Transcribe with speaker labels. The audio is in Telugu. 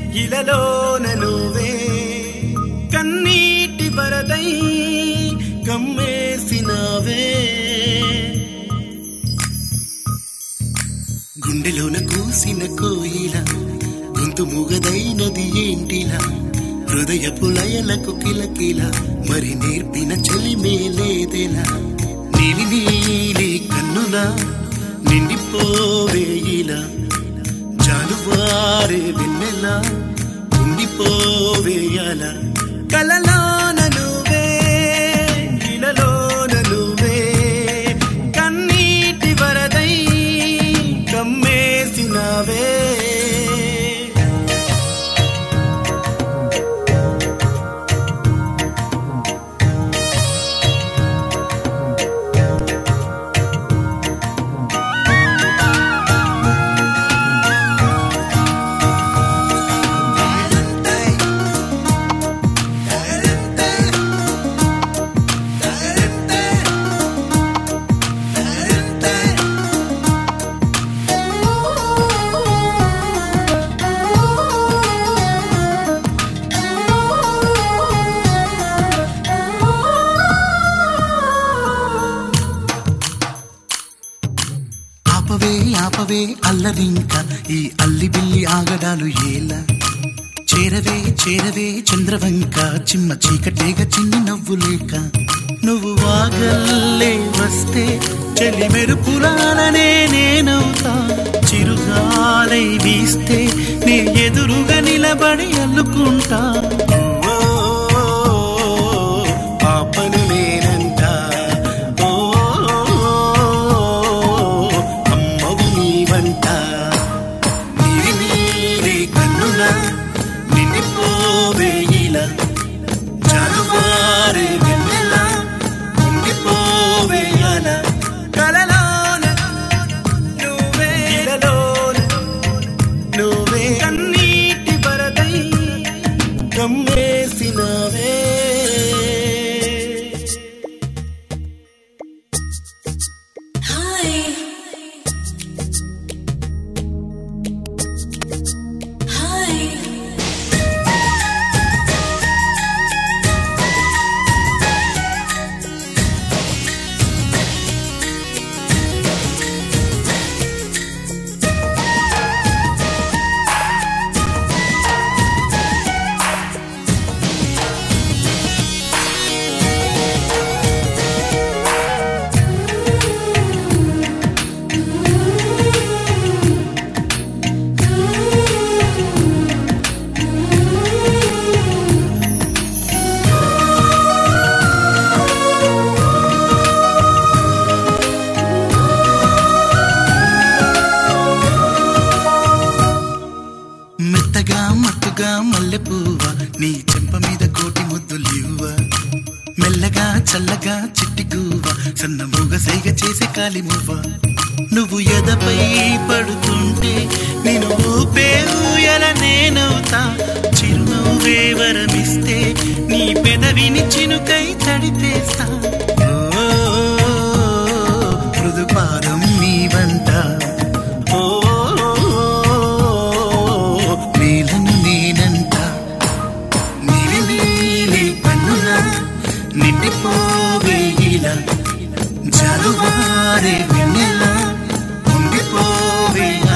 Speaker 1: ఇలలోన నువ్వే కన్నీటి వరదై కమ్మేసినావే గుండెలోన కూసిన కోయిల గొంతు ముగదైనది ఏంటిలా హృదయపు లయలకు కిలకిల మరి నేర్పిన చలిమే లేదేలా నీలి నీలి కన్నులా నిండిపోవేయిలా జాలువారే వెన్నెలా ఉండిపోవేయాల కలలోన నువ్వే ఇలలోన నువ్వే కన్నీటి వరదై కమ్మేసినావే ఆపవే ఆపవే అల్లరింక ఈ అల్లి బిల్లి ఆగడాలు ఏలా చేరవే చేరవే చంద్రవంక చిమ్మ చీకటేగ చిన్ని నవ్వులేక నువ్వు వాగల్లే వస్తే చెలి మెరుపులాలనే నేనవుతా చిరుగాలై వీస్తే నీ ఎదురుగా నిలబడి అల్లుకుంటా ఓ, పాపను నేనంట ఓ అమ్మవు నీవంట నీరి నీరే కన్నుల నిండిపోవేయిలా జాలువారే వెన్నెల ఉండిపోవేయాల కలలోన నువ్వే ఇలలోన నువ్వే కన్నీటి వరదై కమ్మేసినవే
Speaker 2: Hi. Hi.
Speaker 1: మెత్తగా మత్తుగా మల్లెపువ్వ నీ చెంప మీద కోటి ముద్దులివ్వ మెల్లగా చల్లగా చిట్టి గువ్వ సన్న మూగ సైగ చేసే కాలి మువ్వ నువ్వు ఎదపై పడుతుంటే నేను ఊపే ఊయల నేనవుతా చిరునవ్వే వరమిస్తే నీ పెదవిని చినుకై తడిపేస్తా ఓ, మృదు పాదం నీ వంట ఓ నీలను నేనంట నీలి నీలి కన్నుల నిండిపోవేయిలా జాలువారే వెన్నెల ఉండిపోవేయాల